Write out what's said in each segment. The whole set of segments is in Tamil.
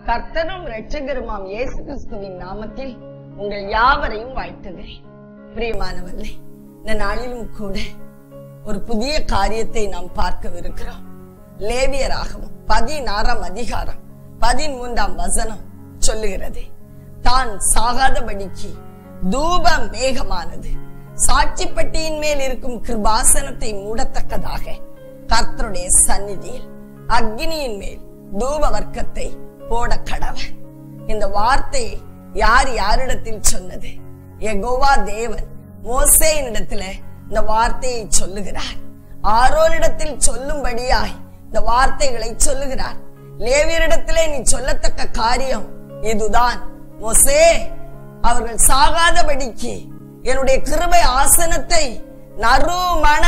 கர்த்தரும் இரட்சகருமாம் இயேசு கிறிஸ்துவின் நாமத்தில் உங்கள் யாவரையும் வாழ்த்துகிறேன் பிரியமானவர்களே இந்த நாளிலும் கூட ஒரு புதிய காரியத்தை நாம் பார்க்கவிருக்கிறோம் லேவியராகவும் பதினாறாம் அதிகாரம் பதிமூன்றாம் வசனம் சொல்லுகிறது தான் சாகாதபடிக்கு தூப மேகமானது சாட்சிப்பட்டியின் மேல் இருக்கும் கிருபாசனத்தை மூடத்தக்கதாக கர்த்தருடைய சந்நிதியில் அக்னியின் மேல் தூப வர்க்கத்தை போட கடவன் இந்த வார்த்தையை யார் யாரிடத்தில் சொன்னது எகோவா தேவன் மோசேயினிடத்துல இந்த வார்த்தையை சொல்லுகிறார் ஆரோனிடத்தில் சொல்லும்படியாய் இந்த வார்த்தைகளை சொல்லுகிறார் லேவியரிடத்திலே நீ சொல்லத்தக்க காரியம் இதுதான் மோசே அவர்கள் சாகாதபடிக்கு என்னுடைய கிருபை ஆசனத்தை நறுமண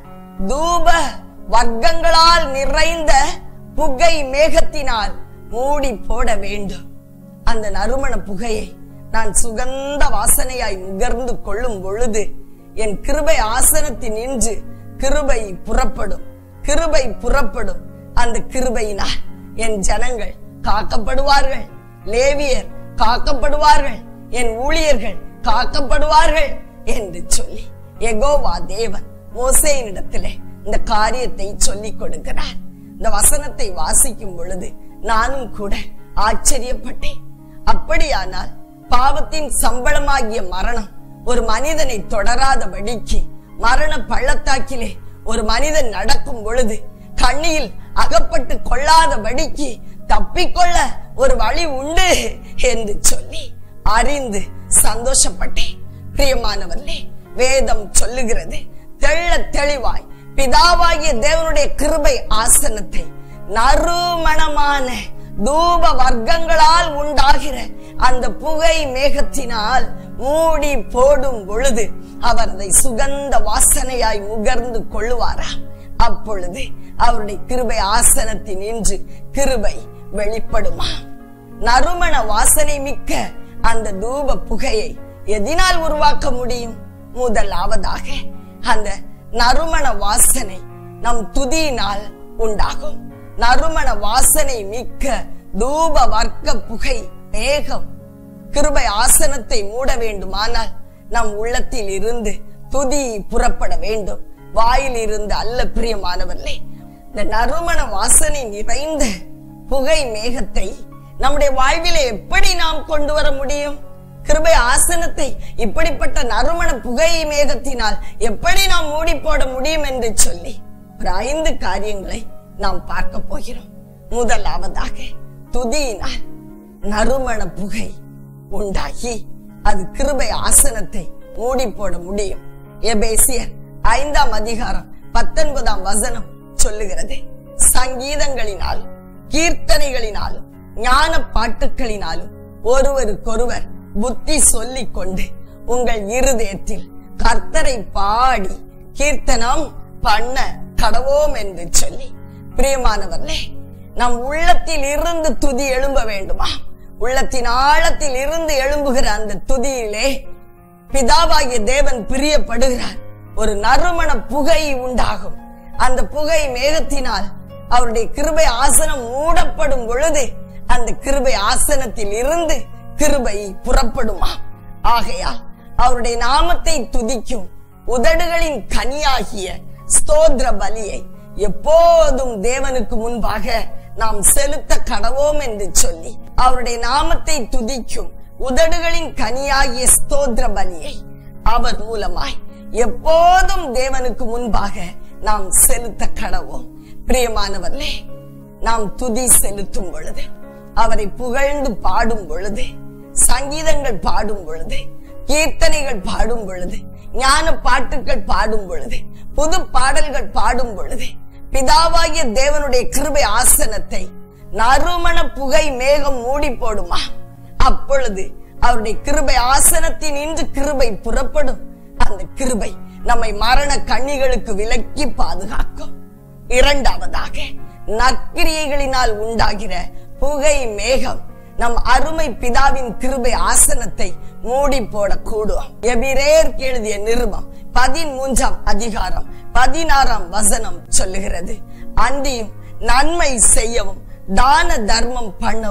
தூப வர்க்கங்களால் நிறைந்த புகை மேகத்தினால் மூடி போட வேண்டும் அந்த நறுமண புகையை நான் சுகந்த வாசனையாய் நுகர்ந்து கொள்ளும் பொழுது என் கிருபை ஆசனத்தில் நின்று கிருபை புறப்படும் கிருபை புறப்படும் அந்த கிருபையினால் என் ஜனங்கள் காக்கப்படுவார்கள் லேவியர் காக்கப்படுவார்கள் என் ஊழியர்கள் காக்கப்படுவார்கள் என்று சொல்லி எகோவா தேவன் மோசேயினிடத்திலே இந்த காரியத்தை சொல்லிக் கொடுக்கிறார் இந்த வசனத்தை வாசிக்கும் பொழுது நானும் கூட ஆச்சரியப்பட்டேன் அப்படியானால் பாவத்தின் சம்பளமாகிய மரணம் ஒரு மனிதனை தொடராதபடிக்கு மரண பள்ளத்தாக்கிலே ஒரு மனிதன் நடக்கும் பொழுது கண்ணியில் அகப்பட்டு கொள்ளாதபடிக்கு தப்பிக்கொள்ள ஒரு வழி உண்டு என்று சொல்லி அறிந்து சந்தோஷப்பட்டேன் பிரியமானவர்களே வேதம் சொல்லுகிறது தெள்ள தெளிவாய் பிதாவாகிய தேவனுடைய கிருபை ஆசனத்தை நறுமணமான தூப வர்க்கங்களால் உண்டாகிற அந்த புகை மேகத்தினால் மூடி போடும் பொழுது அவர் அதை சுகந்த வாசனையாய் முகர்ந்து கொள்ளுவாரா அப்பொழுது அவருடைய கிருபை ஆசனத்தின் நின்று கிருபை வெளிப்படுமா நறுமண வாசனை மிக்க அந்த தூப புகையை எதினால் உருவாக்க முடியும் முதலாவதாக அந்த நறுமண வாசனை நம் துதியினால் உண்டாகும் நறுமண வாசனை மிக்க தூப வர்க்க புகை மேகம் கிருபை ஆசனத்தை மூட வேண்டுமானால் நம் உள்ளத்தில் இருந்து துதி புறப்பட வேண்டும் வாயில் இருந்து அல்ல பிரியமானவர்களே இந்த நறுமண வாசனை நிறைந்த புகை மேகத்தை நம்முடைய வாழ்விலே எப்படி நாம் கொண்டு வர முடியும் கிருபை ஆசனத்தை இப்படிப்பட்ட நறுமண புகை மேகத்தினால் எப்படி நாம் மூடி போட முடியும் என்று சொல்லி ஒரு ஐந்து காரியங்களை நாம் பார்க்க போகிறோம் முதலாவதாக துதியினால் நறுமண புகை உண்டாகி அது கிருபை ஆசனத்தை மூடி போட முடியும் எபேசியர் ஐந்தாம் அதிகாரம் பத்தொன்பதாம் வசனம் சொல்லுகிறது சங்கீதங்களினாலும் கீர்த்தனைகளினாலும் ஞான பாட்டுகளினாலும் ஒருவருக்கொருவர் புத்தி சொல்லிக் கொண்டு உங்கள் இருதயத்தில் கர்த்தரை பாடி கீர்த்தனம் பண்ண கடவோம் என்று சொல்லி பிரியமானவர்களே நம் உள்ளத்தில் இருந்து துதி எழும்ப வேண்டுமா உள்ளத்தின் ஆழத்தில் இருந்து எழும்புகிற அந்த துதியிலே பிதாவாகிய தேவன் பிரியப்படுகிறார் ஒரு நறுமண புகை உண்டாகும் அந்த புகை மேகத்தினால் அவருடைய கிருபை ஆசனம் மூடப்படும் பொழுது அந்த கிருபை ஆசனத்தில் இருந்து கிருபை புறப்படுமா ஆகையால் அவருடைய நாமத்தை துதிக்கும் உதடுகளின் கனியாகிய ஸ்தோத்திர பலியை எப்போதும் தேவனுக்கு முன்பாக நாம் செலுத்த கடவோம் என்று சொல்லி அவருடைய நாமத்தை துதிக்கும் உதடுகளின் கனியாகிய ஸ்தோத்திர பலியை அவர் மூலமாய் எப்போதும் தேவனுக்கு முன்பாக நாம் செலுத்த கடவோம் பிரியமானவர்களே நாம் துதி செலுத்தும் பொழுது அவரை புகழ்ந்து பாடும் பொழுது சங்கீதங்கள் பாடும் பொழுது கீர்த்தனைகள் பாடும் பொழுது ஞான பாட்டுகள் பாடும் பொழுது புது பாடல்கள் பாடும் பொழுது பிதாவாகிய தேவனுடைய கிருபை ஆசனத்தை நறுமண புகை மேகம் மூடி போடுமா அப்பொழுது அவருடைய கிருபை ஆசனத்தின் இன்று கிருபை புறப்படும் அந்த கிருபை நம்மை மரண கண்ணிகளுக்கு விலக்கி பாதுகாக்கும் இரண்டாவதாக நற்கிரியைகளினால் உண்டாகிற புகை மேகம் நம் அருமை பிதாவின் கிருபை ஆசனத்தை மூடி போடக்கூடும் எபிரேர் எழுதிய நிருபம் பதிமூன்றாம் அதிகாரம் பதினாறாம் வசனம் சொல்லுகிறது அன்றியும் நன்மை செய்யவும் தான தர்மம் பண்ணவும்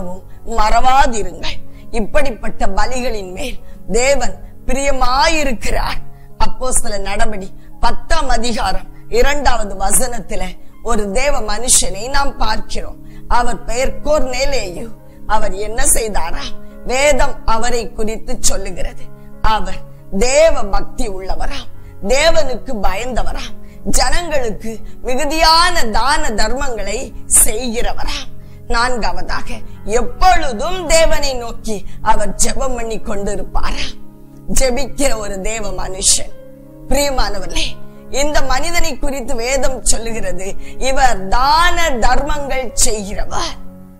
மறவாதிருங்கள் இப்படிப்பட்ட பலிகளின் மேல் தேவன் பிரியமாயிருக்கிறார் அப்போ சில நடபடி பத்தாம் அதிகாரம் இரண்டாவது வசனத்தில ஒரு தேவ மனுஷனை நாம் பார்க்கிறோம் அவர் பெயர் கோர்நேலேயு அவர் என்ன செய்தாரா வேதம் அவரை குறித்து சொல்லுகிறது அவர் தேவ பக்தி உள்ளவராம் தேவனுக்கு பயந்தவராம் ஜனங்களுக்கு மிகுதியான தான தர்மங்களை செய்கிறவராம் நான்காவதாக எப்பொழுதும் தேவனை நோக்கி அவர் ஜெபம் பண்ணி கொண்டிருப்பாரா ஜெபிக்கிற ஒரு தேவ மனுஷன் பிரியமானவர்களே இந்த மனிதனை குறித்து வேதம் சொல்லுகிறது இவர் தான தர்மங்கள் செய்கிறவர்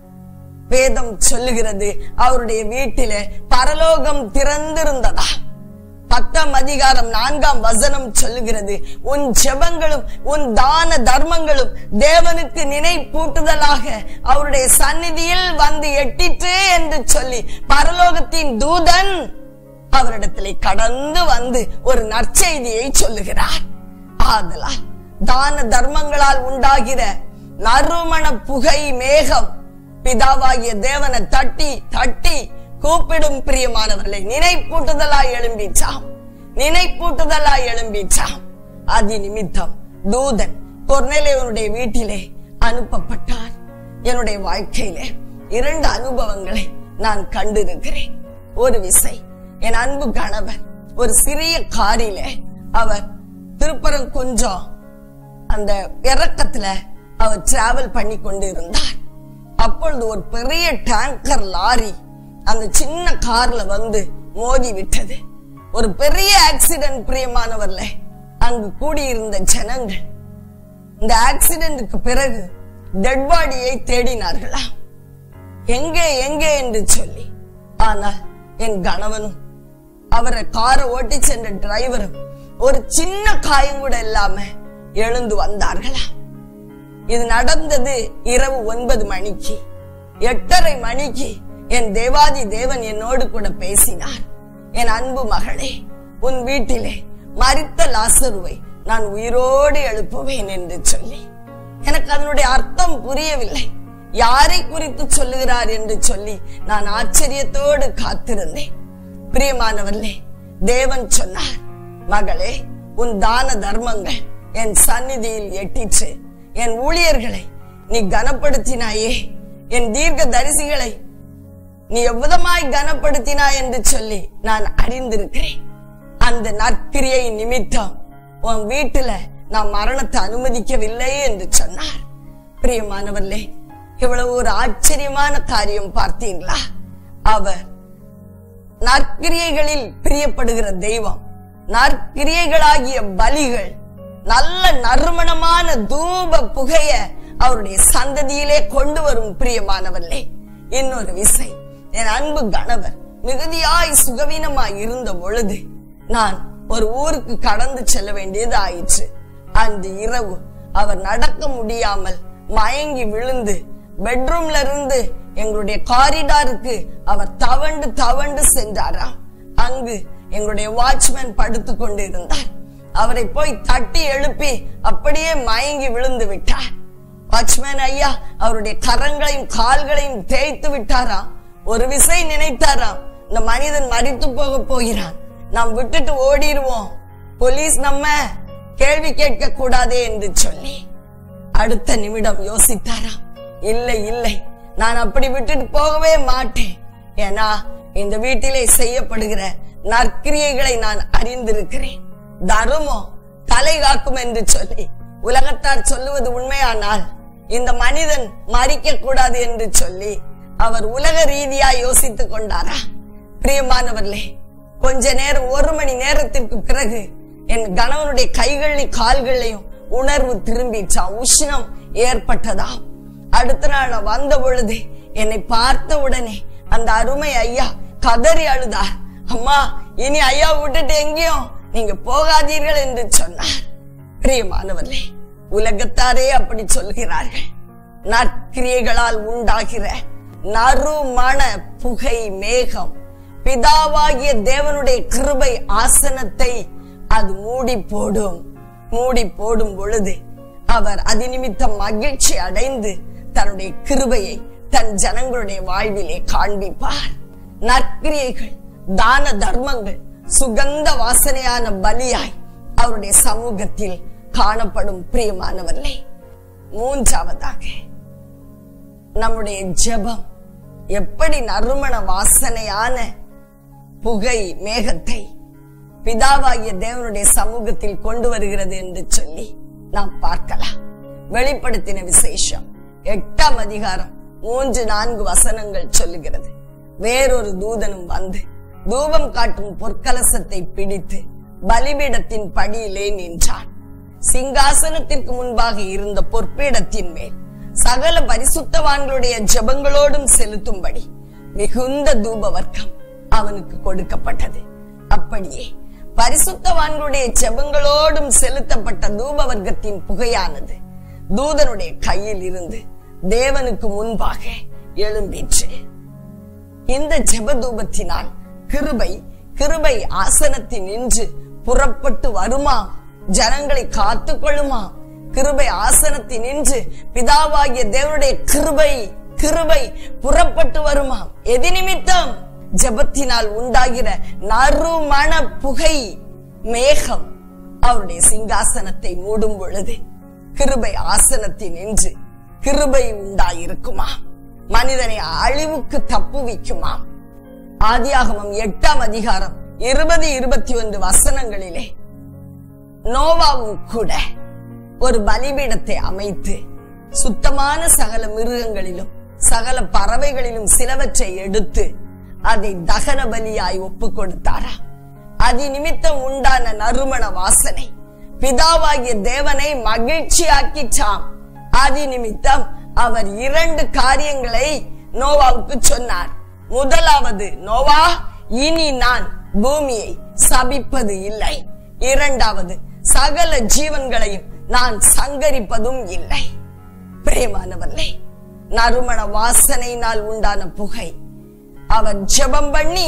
வேதம் சொல்லுகிறது அவருடைய வீட்டிலே பரலோகம் திறந்திருந்ததா பத்தாம் அதிகாரம் நான்காம் வசனம் சொல்லுகிறது உன் ஜெபங்களும் உன் தான தர்மங்களும் தேவனுக்கு நினைப்பூட்டுதலாக அவருடைய சந்நிதியில் வந்து எட்டிற்று என்று சொல்லி பரலோகத்தின் தூதன் அவரிடத்திலே கடந்து வந்து ஒரு நற்செய்தியை சொல்லுகிறார் ஆதலால் தான தர்மங்களால் உண்டாகிற நறுமண புகை மேகம் பிதாவாகிய தேவனை தட்டி தட்டி கூப்பிடும் பிரியமானவர்களை நினைப்பூட்டுதலாய் எழும்பிச்சாம் நினைப்பூட்டுதலாய் எழும்பிச்சாம் அதி நிமித்தம் தூதன் கொர்நேலேயனுடைய வீட்டிலே அனுப்பப்பட்டார் என்னுடைய வாழ்க்கையிலே இரண்டு அனுபவங்களை நான் கண்டிருக்கிறேன் ஒரு விசை என் அன்பு கணவர் ஒரு சிறிய காரிலே அவர் திருப்பரம் கொஞ்சம் அந்த இறக்கத்துல அவர் டிராவல் பண்ணி கொண்டு இருந்தார் அப்பொழுது ஒரு பெரிய டேங்கர் லாரி அந்த சின்ன கார்ல வந்து மோதி விட்டது ஒரு பெரிய ஆக்சிடென்ட் பிரியமானவர்ல அங்கு கூடியிருந்த ஜனங்கள் இந்த ஆக்சிடென்ட்டுக்கு பிறகு டெட் பாடியை தேடினார்களா எங்கே எங்கே என்று சொல்லி ஆனால் என் கணவனும் அவரை காரை ஓட்டி சென்ற டிரைவரும் ஒரு சின்ன காயம் கூட இல்லாம எழுந்து வந்தார்களா இது நடந்தது இரவு ஒன்பது மணிக்கு எட்டரை மணிக்கு என் தேவாதி தேவன் என்னோடு கூட பேசினார் என் அன்பு மகளே உன் வீட்டிலே மரித்த லாசருவை நான் உயிரோடு எழுப்புவேன் என்று சொல்லி எனக்கு அதனுடைய அர்த்தம் புரியவில்லை யாரை குறித்து சொல்லுகிறார் என்று சொல்லி நான் ஆச்சரியத்தோடு காத்திருந்தேன் பிரியமானவர்களே தேவன் சொன்னார் மகளே உன் தான தர்மங்கள் என் சந்நிதியில் எட்டிற்று என் ஊழியர்களை நீ கனப்படுத்தினாயே என் தீர்க்க தரிசிகளை நீ எவ்விதமாய் கனப்படுத்தினாய் என்று சொல்லி நான் அறிந்திருக்கிறேன் அந்த நற்கிரியை நிமித்தம் உன் வீட்டுல நான் மரணத்தை அனுமதிக்கவில்லை என்று சொன்னார் பிரியமானவர்களே இவ்வளவு ஒரு ஆச்சரியமான காரியம் பார்த்தீங்களா அவர் நற்கிரியைகளில் பிரியப்படுகிற தெய்வம் நற்கிரியைகளாகிய பலிகள் நல்ல நறுமணமான தூப புகைய அவருடைய சந்ததியிலே கொண்டு வரும் பிரியமானவர்களே இன்னொரு விசை என் அன்பு கணவர் மிகுதியாய் சுகவீனமாய் இருந்த பொழுது நான் ஒரு ஊருக்கு கடந்து செல்ல வேண்டியது ஆயிற்று அந்த இரவு அவர் நடக்க முடியாமல் மயங்கி விழுந்து பெட்ரூம்ல இருந்து எங்களுடைய காரிடாருக்கு அவர் தவண்டு தவண்டு சென்றாராம் அங்கு எங்களுடைய வாட்ச்மேன் படுத்து கொண்டு இருந்தார் அவரை போய் தட்டி எழுப்பி அப்படியே மயங்கி விழுந்து விட்டார் வாட்ச்மேன் ஐயா அவருடைய கரங்களையும் கால்களையும் தேய்த்து விட்டாராம் ஒரு விசை நினைத்தாராம் இந்த மனிதன் மறித்து போக போகிறான் நாம் விட்டுட்டு ஓடிடுவோம் போலீஸ் நம்ம கேள்வி கேட்க கூடாதே என்று சொல்லி அடுத்த நிமிடம் யோசித்தாராம் இல்லை இல்லை நான் அப்படி விட்டுட்டு போகவே மாட்டேன் ஏன்னா இந்த வீட்டிலே செய்யப்படுகிற நற்கிரியைகளை நான் அறிந்திருக்கிறேன் தருமம் தலை காக்கும் என்று சொல்லி உலகத்தார் சொல்லுவது உண்மையானால் இந்த மனிதன் மறிக்க கூடாது என்று சொல்லி அவர் உலக ரீதியா யோசித்துக் கொண்டாரா பிரியமானவர்களே கொஞ்ச நேரம் ஒரு மணி நேரத்திற்கு பிறகு என் கணவனுடைய கைகளையும் கால்களையும் உணர்வு திரும்பிச்சா உஷ்ணம் ஏற்பட்டதா அடுத்த நாள் நான் வந்த பொழுது என்னை பார்த்த உடனே அந்த அருமை ஐயா கதறி அழுதார் அம்மா இனி ஐயா விட்டுட்டு எங்கேயும் நீங்க போகாதீர்கள் என்று சொன்னார் பிரியமானவர்களே உலகத்தாரே அப்படி சொல்கிறார்கள் நற்கிரியைகளால் உண்டாகிற நறுமண புகை மேகம் பிதாவாகிய தேவனுடைய கிருபை ஆசனத்தை அது மூடி போடும் மூடி போடும் பொழுது அவர் அதிநிமித்தம் மகிழ்ச்சி அடைந்து தன்னுடைய கிருபையை தன் ஜனங்களுடைய வாழ்விலே காண்பிப்பார் நற்கிரியைகள் தான தர்மங்கள் சுகந்த வாசனையான பலியாய் அவருடைய சமூகத்தில் காணப்படும் பிரியமானவர்களே மூன்றாவதாக நம்முடைய ஜெபம் எப்படி நறுமண வாசனையான புகை மேகத்தை பிதாவாகிய தேவனுடைய சமூகத்தில் கொண்டு வருகிறது என்று சொல்லி நாம் பார்க்கலாம் வெளிப்படுத்தின விசேஷம் எட்டாம் அதிகாரம் மூன்று நான்கு வசனங்கள் சொல்லுகிறது வேறொரு தூதனும் வந்து தூபம் காட்டும் பொற்கலசத்தை பிடித்து பலிபீடத்தின் படியிலே நின்றான் சிங்காசனத்திற்கு முன்பாக இருந்த பொற்பீடத்தின் மேல் சகல பரிசுத்தவான்களுடைய ஜெபங்களோடும் செலுத்தும்படி மிகுந்த தூப வர்க்கம் அவனுக்கு கொடுக்கப்பட்டது அப்படியே பரிசுத்தவான்களுடைய ஜெபங்களோடும் செலுத்தப்பட்ட தூப வர்க்கத்தின் புகையானது தூதனுடைய கையில் இருந்து தேவனுக்கு முன்பாக எழும்பிற்று இந்த ஜெப தூபத்தினால் கிருபை கிருபை ஆசனத்தில் நின்று புறப்பட்டு வருமா ஜனங்களை காத்துக் கொள்ளுமா கிருபை ஆசனத்தில் நின்று பிதாவாகிய தேவனுடைய கிருபை கிருபை புறப்பட்டு வருமா எதி நிமித்தம் ஜெபத்தினால் உண்டாகிற நறுமண புகை மேகம் அவருடைய சிங்காசனத்தை மூடும் பொழுது கிருபை ஆசனத்தில் நின்று கிருபை உண்டாயிருக்குமா மனிதனை அழிவுக்கு தப்புவிக்குமா ஆதியாகமம் எட்டாம் அதிகாரம் இருபது இருபத்தி ஒன்று வசனங்களிலே நோவாவும் கூட ஒரு பலிபீடத்தை அமைத்து சுத்தமான சகல மிருகங்களிலும் சகல பறவைகளிலும் சிலவற்றை எடுத்து அதை தகன பலியாய் ஒப்பு கொடுத்தாரா அதி நிமித்தம் உண்டான நறுமண வாசனை பிதாவாகிய தேவனை மகிழ்ச்சியாக்கிச்சாம் அதி நிமித்தம் அவர் இரண்டு காரியங்களை நோவாவுக்கு சொன்னார் முதலாவது நோவா இனி நான் பூமியை சபிப்பது இல்லை இரண்டாவது சகல ஜீவன்களையும் நான் சங்கரிப்பதும் இல்லை பிரேமானவர்களே நறுமண வாசனையினால் உண்டான புகை அவர் ஜெபம் பண்ணி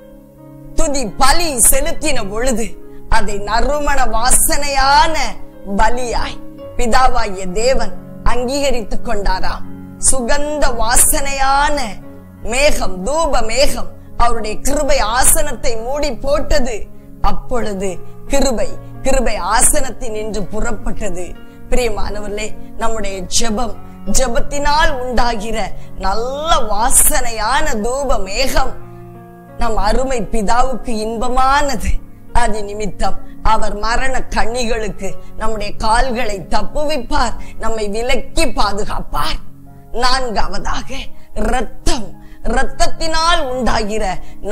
துதி பலி செலுத்தின பொழுது அதை நறுமண வாசனையான பலியாய் பிதாவாகிய தேவன் அங்கீகரித்துக் கொண்டாராம் சுகந்த வாசனையான மேகம் தூப மேகம் அவருடைய கிருபை ஆசனத்தை மூடி போட்டது அப்பொழுது கிருபை கிருபை ஆசனத்தில் நின்று புறப்பட்டது பிரியமானவர்களே நம்முடைய ஜெபம் ஜெபத்தினால் உண்டாகிற நல்ல வாசனையான தூப மேகம் நம் அருமை பிதாவுக்கு இன்பமானது அது நிமித்தம் அவர் மரண கண்ணிகளுக்கு நம்முடைய கால்களை தப்புவிப்பார் நம்மை விலக்கி பாதுகாப்பார் நான்காவதாக இரத்தம் இரத்தத்தினால் உண்டாகிற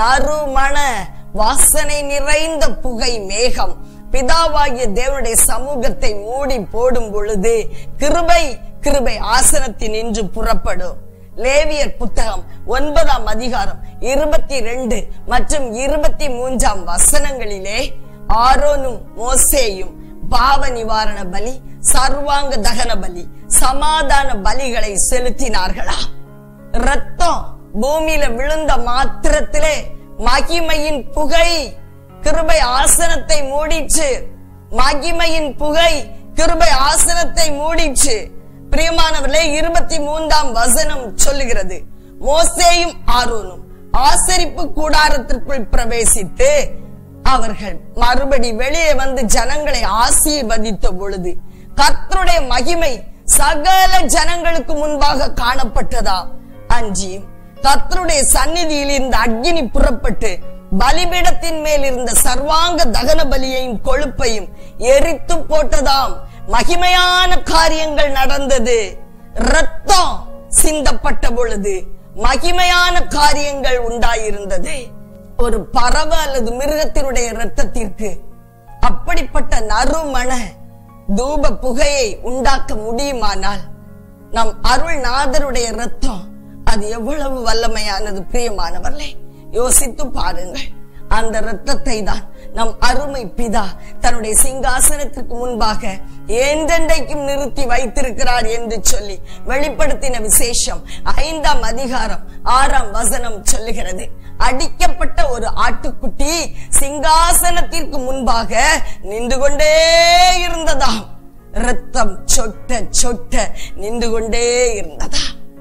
நறுமண வாசனை நிறைந்த புகை மேகம் பிதாவாகிய தேவனுடைய சமூகத்தை மூடி போடும் பொழுது கிருபை கிருபை ஆசனத்தில் நின்று புறப்படும் லேவியர் புத்தகம் ஒன்பதாம் அதிகாரம் இருபத்தி ரெண்டு மற்றும் இருபத்தி மூன்றாம் வசனங்களிலே ஆரோனும் மோசேயும் பாவ நிவாரண பலி சர்வாங்க தகன பலி சமாதான பலிகளை செலுத்தினார்களா ரத்தம் பூமியில விழுந்த மாத்திரத்திலே மகிமையின் புகை கிருபை ஆசனத்தை மூடிச்சு மகிமையின் புகை கிருபை ஆசனத்தை மூடிச்சு பிரியமானவர்களே இருபத்தி மூன்றாம் வசனம் சொல்லுகிறது மோசேயும் ஆரோனும் ஆசரிப்பு கூடாரத்திற்குள் பிரவேசித்து அவர்கள் மறுபடி வெளியே வந்து ஜனங்களை ஆசீர்வதித்த பொழுது கர்த்தருடைய மகிமை சகல ஜனங்களுக்கு முன்பாக காணப்பட்டதா அஞ்சியும் கர்த்தருடைய சந்நிதியில் இருந்த அக்னி புறப்பட்டு பலிபீடத்தின் மேல் இருந்த சர்வாங்க தகன பலியையும் கொழுப்பையும் எரித்து போட்டதாம் மகிமையான காரியங்கள் நடந்தது ரத்தம் சிந்தப்பட்ட பொழுது மகிமையான காரியங்கள் உண்டாயிருந்தது ஒரு பறவை அல்லது மிருகத்தினுடைய இரத்தத்திற்கு அப்படிப்பட்ட நறுமண தூப புகையை உண்டாக்க முடியுமானால் நம் அருள்நாதருடைய ரத்தம் அது எவ்வளவு வல்லமையானது பிரியமானவர்களே யோசித்து பாருங்கள் அந்த இரத்தத்தை தான் நம் அருமை பிதா தன்னுடைய சிங்காசனத்திற்கு முன்பாக என்றென்றைக்கும் நிறுத்தி வைத்திருக்கிறார் என்று சொல்லி வெளிப்படுத்தின விசேஷம் ஐந்தாம் அதிகாரம் ஆறாம் வசனம் சொல்லுகிறது அடிக்கப்பட்ட ஒரு ஆட்டுக்குட்டி சிங்காசனத்திற்கு முன்பாக நின்று கொண்டே இருந்ததாம் ரத்தம் சொட்ட சொட்ட நின்று கொண்டே இருந்ததா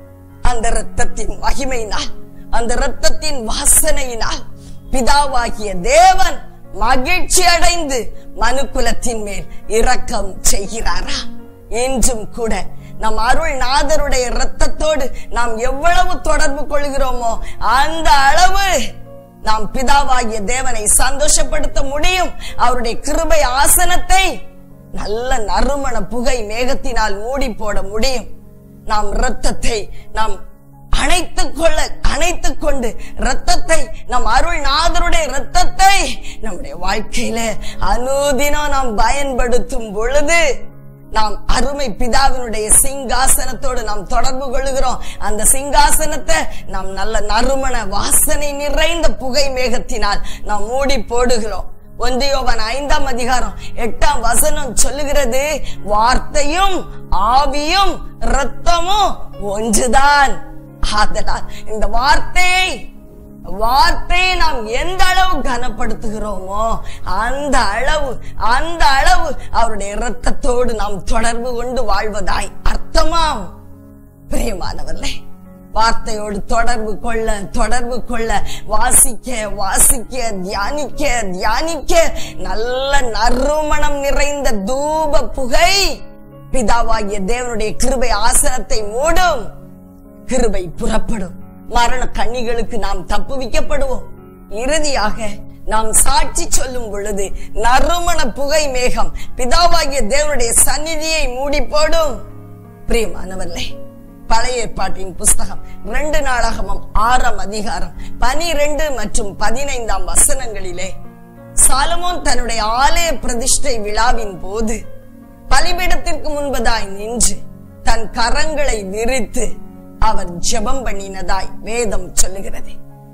அந்த இரத்தத்தின் மகிமையினால் அந்த இரத்தத்தின் வாசனையினால் பிதாவாகிய தேவன் மகிழ்ச்சி அடைந்து மனுக்குலத்தின் மேல் இரக்கம் செய்கிறாரா இன்றும் கூட நம் அருள்நாதருடைய இரத்தத்தோடு நாம் எவ்வளவு தொடர்பு கொள்கிறோமோ அந்த அளவு நாம் பிதாவாகிய தேவனை சந்தோஷப்படுத்த முடியும் அவருடைய கிருபை ஆசனத்தை நல்ல நறுமண புகை மேகத்தினால் மூடி போட முடியும் நாம் இரத்தத்தை நாம் அணைத்துக் கொள்ள அணைத்துக் கொண்டு இரத்தத்தை நம் அருள்நாதருடைய இரத்தத்தை நம்முடைய வாழ்க்கையில அனுதினம் நாம் பயன்படுத்தும் பொழுது நாம் அருமை பிதாவினுடைய சிங்காசனத்தோடு நாம் தொடர்பு கொள்கிறோம் அந்த சிங்காசனத்தை நாம் நல்ல நறுமண வாசனை நிறைந்த புகை மேகத்தினால் நாம் மூடி போடுகிறோம் ஒன்றியோவன் ஐந்தாம் அதிகாரம் எட்டாம் வசனம் சொல்லுகிறது வார்த்தையும் ஆவியும் இரத்தமும் ஒன்றுதான் ஆதலால் இந்த வார்த்தையை வார்த்தையை நாம் எந்த அளவு கனப்படுத்துகிறோமோ அந்த அளவு அந்த அளவு அவருடைய இரத்தத்தோடு நாம் தொடர்பு கொண்டு வாழ்வதாய் அர்த்தமாம் பிரியமானவர்களே வார்த்தையோடு தொடர்பு கொள்ள தொடர்பு கொள்ள வாசிக்க வாசிக்க தியானிக்க தியானிக்க நல்ல நறுமணம் நிறைந்த தூப புகை பிதாவாகிய தேவனுடைய கிருபை ஆசனத்தை மூடும் கிருபை புறப்படும் மரண கண்ணிகளுக்கு நாம் தப்புவிக்கப்படுவோம் இறுதியாக நாம் சாட்சி சொல்லும் பொழுது நறுமண புகை மேகம் பிதாவாகிய தேவனுடைய சந்நிதியை மூடி போடும் பிரியமானவர்களே பழைய ஏற்பாட்டின் புஸ்தகம் ரெண்டு நாளாகமம் ஆறாம் அதிகாரம் பனிரெண்டு மற்றும் பதினைந்தாம் வசனங்களிலே சாலமோன் தன்னுடைய ஆலய பிரதிஷ்டை விழாவின் போது பலிபீடத்திற்கு முன்பதாய் நின்று தன் கரங்களை விரித்து அவர் ஜெபம் பண்ணினதாய் வேதம் சொல்லுகிறது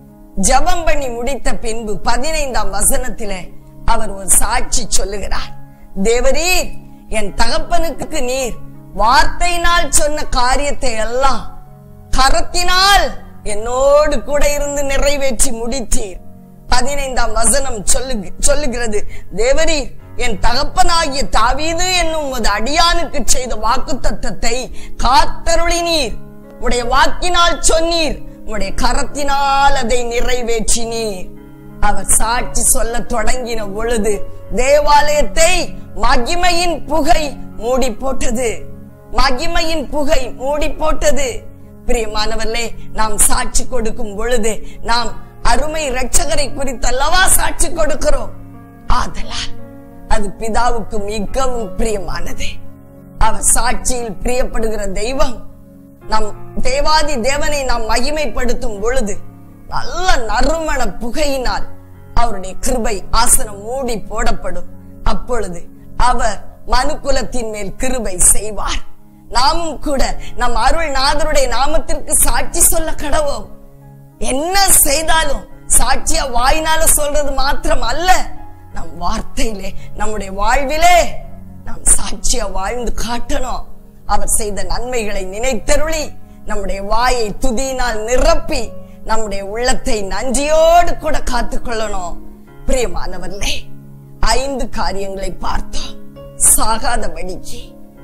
ஜெபம் பண்ணி முடித்த பின்பு பதினைந்தாம் வசனத்திலே அவர் ஒரு சாட்சி சொல்லுகிறார் தேவரீர் என் தகப்பனுக்கு நீர் வார்த்தையினால் சொன்ன காரியத்தை எல்லாம் கரத்தினால் என்னோடு கூட இருந்து நிறைவேற்றி முடித்தீர் பதினைந்தாம் வசனம் சொல்லு சொல்லுகிறது தேவரீர் என் தகப்பனாகிய தாவீது என்னும் உமது அடியானுக்கு செய்த வாக்கு தத்தத்தை காத்தருளினீர் உடைய வாக்கினால் சொன்னீர் உடைய கரத்தினால் அதை நிறைவேற்றினீர் அவர் சாட்சி சொல்ல தொடங்கின பொழுது தேவாலயத்தை மகிமையின் புகை மூடி போட்டது மகிமையின் புகை மூடி போட்டது பிரியமானவர்களே நாம் சாட்சி கொடுக்கும் பொழுது நாம் அருமை இரட்சகரை குறித்து அல்லவா சாட்சி கொடுக்கிறோம் ஆதலால் அது பிதாவுக்கு மிகவும் பிரியமானது அவர் சாட்சியில் பிரியப்படுகிற தெய்வம் நம் தேவாதி தேவனை நாம் மகிமைப்படுத்தும் பொழுது நல்ல நறுமண புகையினால் அவருடைய கிருபை ஆசனம் மூடி போடப்படும் அப்பொழுது அவர் மனுக்குலத்தின் மேல் கிருபை செய்வார் நாமும் கூட நம் அருள்நாதருடைய நாமத்திற்கு சாட்சி சொல்ல கடவோம் என்ன செய்தாலும் சாட்சியா வாயினால சொல்றது மாத்திரம் அல்ல நம் வார்த்தையிலே நம்முடைய வாழ்விலே நாம் சாட்சியா வாழ்ந்து காட்டணும் அவர் செய்த நன்மைகளை நினைத்தருளி நம்முடைய வாயை துதியினால் நிரப்பி நம்முடைய உள்ளத்தை நன்றியோடு கூட காத்துக்கொள்ளணும் பிரியமானவர்களே ஐந்து காரியங்களை பார்த்தோம் சாகாதபடிக்கு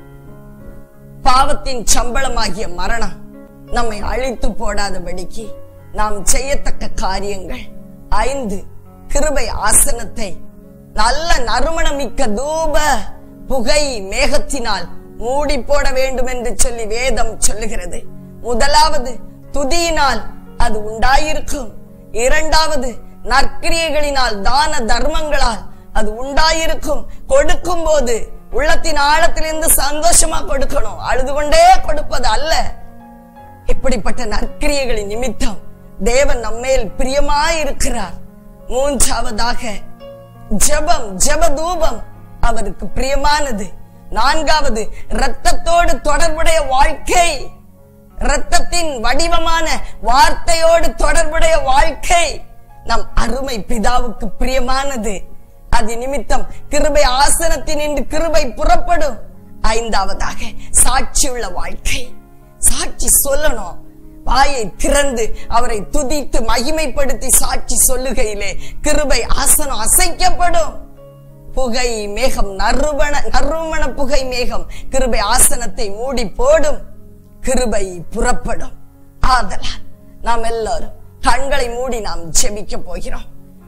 பாவத்தின் சம்பளமாகிய மரணம் நம்மை அழித்து போடாதபடிக்கு நாம் செய்யத்தக்க காரியங்கள் ஐந்து கிருபை ஆசனத்தை நல்ல நறுமணமிக்க தூப புகை மேகத்தினால் மூடி போட வேண்டும் என்று சொல்லி வேதம் சொல்லுகிறது முதலாவது துதியினால் அது உண்டாயிருக்கும் இரண்டாவது நற்கிரியைகளினால் தான தர்மங்களால் அது உண்டாயிருக்கும் கொடுக்கும் போது உள்ளத்தின் ஆழத்திலிருந்து சந்தோஷமா கொடுக்கணும் அழுது கொண்டே கொடுப்பது அல்ல இப்படிப்பட்ட நற்கிரியைகளின் நிமித்தம் தேவன் நம்மேல் பிரியமாயிருக்கிறார் மூன்றாவதாக ஜெபம் ஜெப தூபம் அவருக்கு பிரியமானது நான்காவது இரத்தத்தோடு தொடர்புடைய வாழ்க்கை இரத்தத்தின் வடிவமான வார்த்தையோடு தொடர்புடைய வாழ்க்கை நம் அருமை பிதாவுக்கு பிரியமானது அது நிமித்தம் கிருபை ஆசனத்தினின்று கிருபை புறப்படும் ஐந்தாவதாக சாட்சியுள்ள வாழ்க்கை சாட்சி சொல்லணும் வாயை திறந்து அவரை துதித்து மகிமைப்படுத்தி சாட்சி சொல்லுகையிலே கிருபை ஆசனம் அசைக்கப்படும் புகை மேகம் நறுமண நறுமண புகை மேகம் கிருபை ஆசனத்தை மூடி போடும் கிருபை புறப்படும் ஆதலால் நாம் எல்லாரும் கண்களை மூடி நாம் ஜெபிக்க போகிறோம்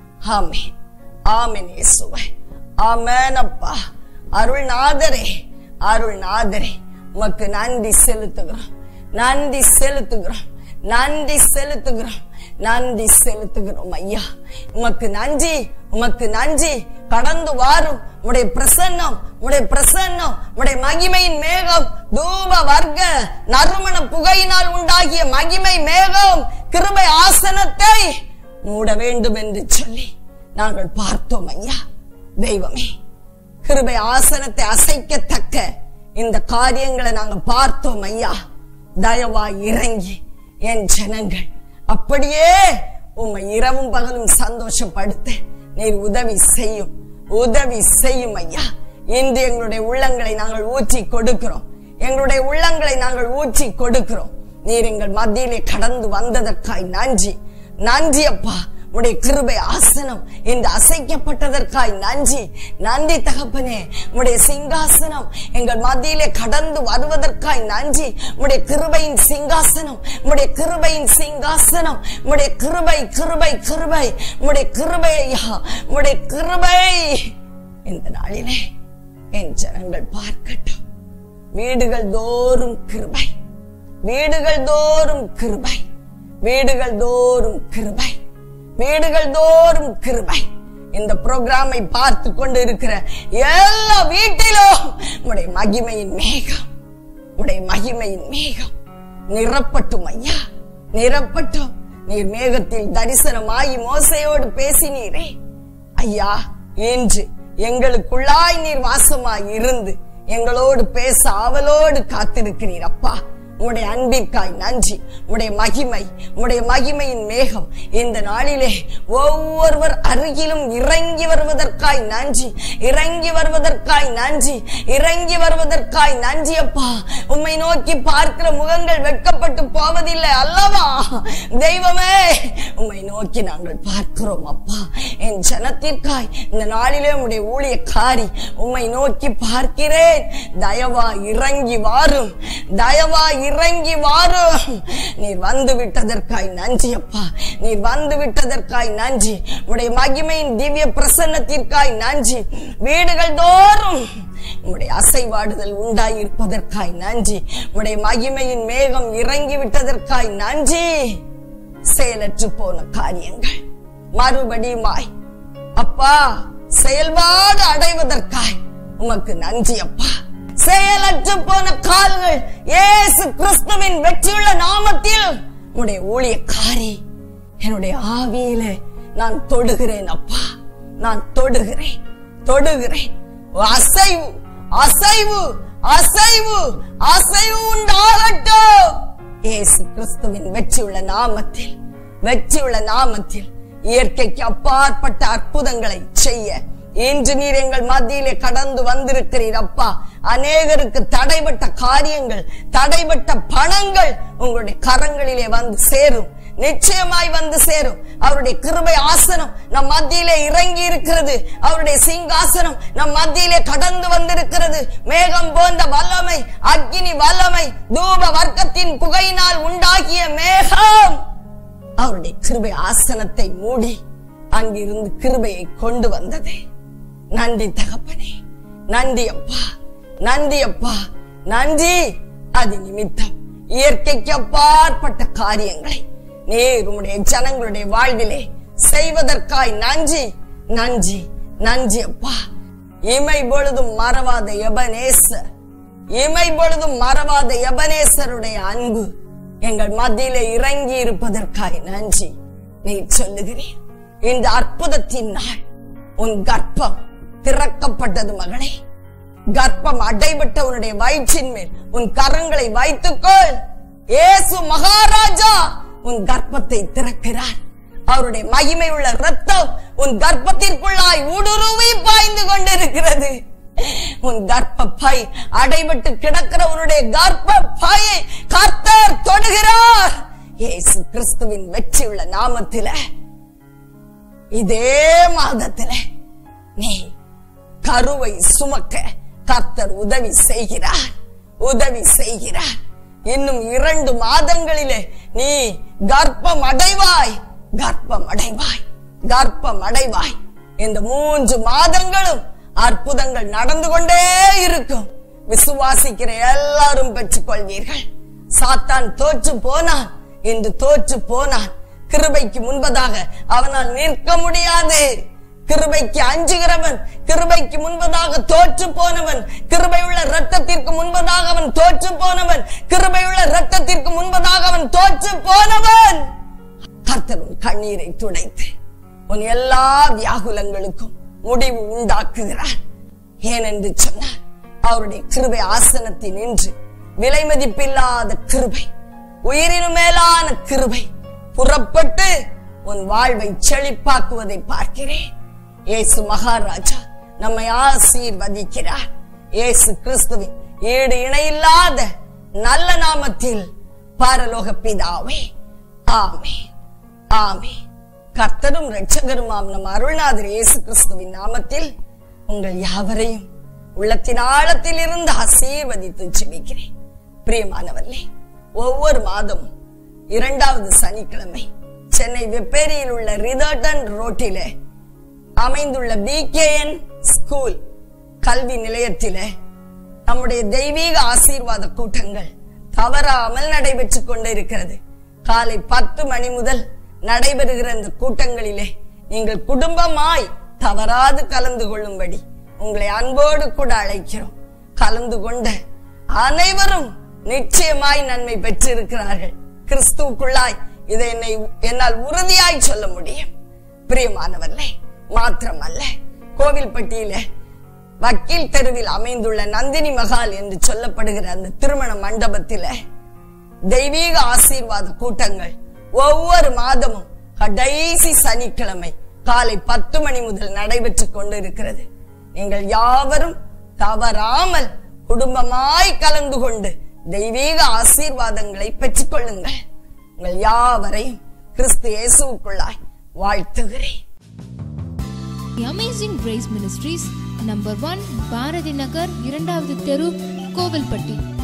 ஆமே ஆமென் இயேசுவே ஆமென் அப்பா அருள்நாதரே அருள்நாதரே உமக்கு நன்றி செலுத்துகிறோம் நன்றி செலுத்துகிறோம் நன்றி செலுத்துகிறோம் நன்றி செலுத்துகிறோம் ஐயா உமக்கு நன்றி உமக்கு நன்றி கடந்து வாரும் உடைய பிரசன்னம் உடைய பிரசன்னம் உடைய மகிமையின் மேகம் தூப வர்க்க நறுமண புகையினால் உண்டாகிய மகிமை மேகம் கிருபை ஆசனத்தை மூட வேண்டும் என்று சொல்லி நாங்கள் பார்த்தோம் ஐயா தெய்வமே கிருபை ஆசனத்தை அசைக்கத்தக்க இந்த காரியங்களை நாங்க பார்த்தோம் ஐயா தயவாய் இறங்கி என் ஜனங்கள் அப்படியே உம்மை இரவும் பகலும் சந்தோஷப்படுத்த நீர் உதவி செய்யும் உதவி செய்யும் ஐயா இன்று எங்களுடைய உள்ளங்களை நாங்கள் ஊற்றி கொடுக்கிறோம் எங்களுடைய உள்ளங்களை நாங்கள் ஊற்றி கொடுக்கிறோம் நீர் எங்கள் மத்தியிலே கடந்து வந்ததற்காய் நன்றி நன்றி அப்பா உடைய கிருபை ஆசனம் இந்த அசைக்கப்பட்டதற்காய் நன்றி நன்றி தகப்பனே உடைய சிங்காசனம் எங்கள் மத்தியிலே கடந்து வருவதற்காய் நன்றி உடைய கிருபையின் சிங்காசனம் உடைய கிருபையின் சிங்காசனம் உடைய கிருபை கிருபை கிருபை உடைய கிருபை ஐயா உடைய கிருபை இந்த நாளிலே என் ஜனங்கள் பார்க்கட்டும் வீடுகள் தோறும் கிருபை வீடுகள் தோறும் கிருபை வீடுகள் தோறும் கிருபை வீடுகள் தோறும் கிருபை இந்த புரோகிராமை பார்த்து கொண்டு இருக்கிற எல்லா வீட்டிலும் உடைய மகிமையின் மேகம் உடைய மகிமையின் மேகம் நிரப்பட்டும் ஐயா நிரப்பட்டும் நீர் மேகத்தில் தரிசனமாகி மோசையோடு பேசினீரே ஐயா இன்று எங்களுக்குள்ளாய் நீர் வாசமாய் இருந்து எங்களோடு பேச ஆவலோடு காத்திருக்கிறீர் அப்பா உடைய அன்பிற்காய் நன்றி உடைய மகிமை உடைய மகிமையின் மேகம் இந்த நாளிலே ஒவ்வொருவர் அருகிலும் இறங்கி வருவதற்காய் நன்றி இறங்கி வருவதற்காய் நன்றி இறங்கி வருவதற்காய் நன்றி அப்பா உம்மை நோக்கி பார்க்கிற முகங்கள் வெட்கப்பட்டு போவதில்லை அல்லவா தெய்வமே உம்மை நோக்கி நாங்கள் பார்க்கிறோம் அப்பா என் ஜனத்திற்காய் இந்த நாளிலே உடைய ஊழியக்காரி உம்மை நோக்கி பார்க்கிறேன் தயவா இறங்கி வாரும் தயவா இறங்கி வாரும் நீர் வந்து விட்டதற்காய் நன்றி அப்பா நீர் வந்து விட்டதற்காய் நன்றி உடைய மகிமையின் திவ்ய பிரசன்னத்திற்காய் நன்றி வீடுகள் தோறும் உடைய அசைவாடுதல் உண்டாயிருப்பதற்காய் நன்றி உடைய மகிமையின் மேகம் இறங்கி விட்டதற்காய் நன்றி செயலற்று போன காரியங்கள் மறுபடியுமாய் அப்பா செயல்பாடு அடைவதற்காய் உமக்கு நன்றி அப்பா செயலற்று போன கால்கள் இயேசு கிறிஸ்துவின் வெற்றியுள்ள நாமத்தில் உடைய ஊழியக்காரி என்னுடைய ஆவியில நான் தொடுகிறேன் அப்பா நான் தொடுகிறேன் தொடுகிறேன் அசைவு அசைவு அசைவு அசைவு உண்டாகட்டும் இயேசு கிறிஸ்துவின் வெற்றியுள்ள நாமத்தில் வெற்றியுள்ள நாமத்தில் இயற்கைக்கு அப்பாற்பட்ட அற்புதங்களை செய்ய இன்று நீர் எங்கள் மத்தியிலே கடந்து வந்திருக்கிறீர் அப்பா அநேகருக்கு தடைபட்ட காரியங்கள் தடைபட்ட பணங்கள் உங்களுடைய கரங்களிலே வந்து சேரும் நிச்சயமாய் வந்து சேரும் அவருடைய கிருபை ஆசனம் நம் மத்தியிலே இறங்கி இருக்கிறது அவருடைய சிங்காசனம் நம் மத்தியிலே கடந்து வந்திருக்கிறது மேகம் போன்ற வல்லமை அக்னி வல்லமை தூப வர்க்கத்தின் புகையினால் உண்டாகிய மேகம் அவருடைய கிருபை ஆசனத்தை மூடி அங்கிருந்து கிருபையை கொண்டு வந்தது நன்றி தகப்பனே நன்றி அப்பா நன்றி அப்பா நன்றி அது நிமித்தம் இயற்கைக்கு அப்பாற்பட்ட காரியங்களை நீர் உம்முடைய ஜனங்களுடைய வாழ்விலே செய்வதற்காய் நன்றி நன்றி நன்றி அப்பா இமை பொழுதும் மறவாத எபனேசர் இமை பொழுதும் மறவாத எபனேசருடைய அன்பு எங்கள் மத்தியிலே இறங்கி இருப்பதற்காய் நன்றி நீ சொல்லுகிறேன் இந்த அற்புதத்தின் நாள் உன் கர்ப்பம் திறக்கப்பட்டது மகளே கர்ப்பம் அடைபட்ட உன்னுடைய வயிற்றின் மேல் உன் கரங்களை வைத்துக்கொள் இயேசு மகாராஜா உன் கர்ப்பத்தை திறக்கிறார் அவருடைய மகிமை உள்ள ரத்தம் உன் கர்ப்பத்திற்குள்ளாய் ஊடுருவி பாய்ந்து கொண்டிருக்கிறது உன் கர்ப்பப்பை அடைபட்டு கிடக்கிற உன்னுடைய கர்ப்பப்பையை கர்த்தர் தொடுகிறார் இயேசு கிறிஸ்துவின் வெற்றி உள்ள நாமத்தில இதே மாதத்தில நீ கருவை சுமக்க கர்த்தர் உதவி செய்கிறார் உதவி செய்கிறார் இன்னும் இரண்டு மாதங்களிலே நீ கர்ப்பம் அடைவாய் கர்ப்பம் அடைவாய் கர்ப்பம் அடைவாய் இந்த மூன்று மாதங்களும் அற்புதங்கள் நடந்து கொண்டே இருக்கும் விசுவாசிக்கிற எல்லாரும் பெற்றுக் கொள்வீர்கள் சாத்தான் தோற்று போனான் என்று தோற்று போனான் கிருபைக்கு முன்பதாக அவனால் நிற்க முடியாது கிருபைக்கு அஞ்சுகிறவன் கிருபைக்கு முன்பதாக தோற்று போனவன் கிருபையுள்ள ரத்தத்திற்கு முன்பதாக அவன் தோற்று போனவன் கிருபையுள்ள ரத்தத்திற்கு முன்பதாக அவன் தோற்று போனவன் கர்த்தர் உன் கண்ணீரை துடைத்து உன் எல்லா வியாகுலங்களுக்கும் முடிவு உண்டாக்குகிறார் ஏனென்று சொன்னார் அவருடைய கிருபை ஆசனத்தில் நின்று விலை மதிப்பில்லாத கிருபை உயிரினும் மேலான கிருபை புறப்பட்டு உன் வாழ்வை செழிப்பாக்குவதை பார்க்கிறேன் இயேசு மகாராஜா நம்மை ஆசீர்வதிக்கிறார் இயேசு கிறிஸ்துவின் ஈடு இணையில்லாத நல்ல நாமத்தில் பரலோக பிதாவே ஆமே ஆமே கர்த்தரும் இரட்சகருமாம் நம் அருள்நாதர் இயேசு கிறிஸ்துவின் நாமத்தில் உங்கள் யாவரையும் உள்ளத்தின் ஆழத்தில் இருந்து ஆசீர்வதித்து ஜெபிக்கிறேன் பிரியமானவர்களே ஒவ்வொரு மாதமும் இரண்டாவது சனிக்கிழமை சென்னை வெப்பேரியில் உள்ள ரிதர்டன் ரோட்டிலே அமைந்துள்ள பிகேஎன் ஸ்கூல் கல்வி நிலையத்திலே நம்முடைய தெய்வீக ஆசீர்வாத கூட்டங்கள் தவறாமல் நடைபெற்றுக் கொண்டிருக்கிறது காலை பத்து மணி முதல் நடைபெறுகிற இந்த கூட்டங்களிலே நீங்கள் குடும்பமாய் தவறாது கலந்து கொள்ளும்படி உங்களை அன்போடு கூட அழைக்கிறோம் கலந்து கொண்ட அனைவரும் நிச்சயமாய் நன்மை பெற்றிருக்கிறார்கள் கிறிஸ்துவுக்குள்ளாய் இதை என்னை என்னால் உறுதியாய் சொல்ல முடியும் பிரியமானவர்களே மாத்திரமல்ல கோவில்பட்டியில வக்கீல் தெருவில் அமைந்துள்ள நந்தினி மகால் என்று சொல்லப்படுகிற அந்த திருமண மண்டபத்தில தெய்வீக ஆசீர்வாத கூட்டங்கள் ஒவ்வொரு மாதமும் கடைசி சனிக்கிழமை காலை பத்து மணி முதல் நடைபெற்றுக் கொண்டிருக்கிறது நீங்கள் யாவரும் தவறாமல் குடும்பமாய் கலந்து கொண்டு தெய்வீக ஆசீர்வாதங்களை பெற்றுக் கொள்ளுங்கள் உங்கள் யாவரையும் கிறிஸ்து இயேசுவுக்குள்ளாய் வாழ்த்துகிறேன் The Amazing Grace Ministries number one Bharathi Nagar இரண்டாவது தெரு கோவில்பட்டி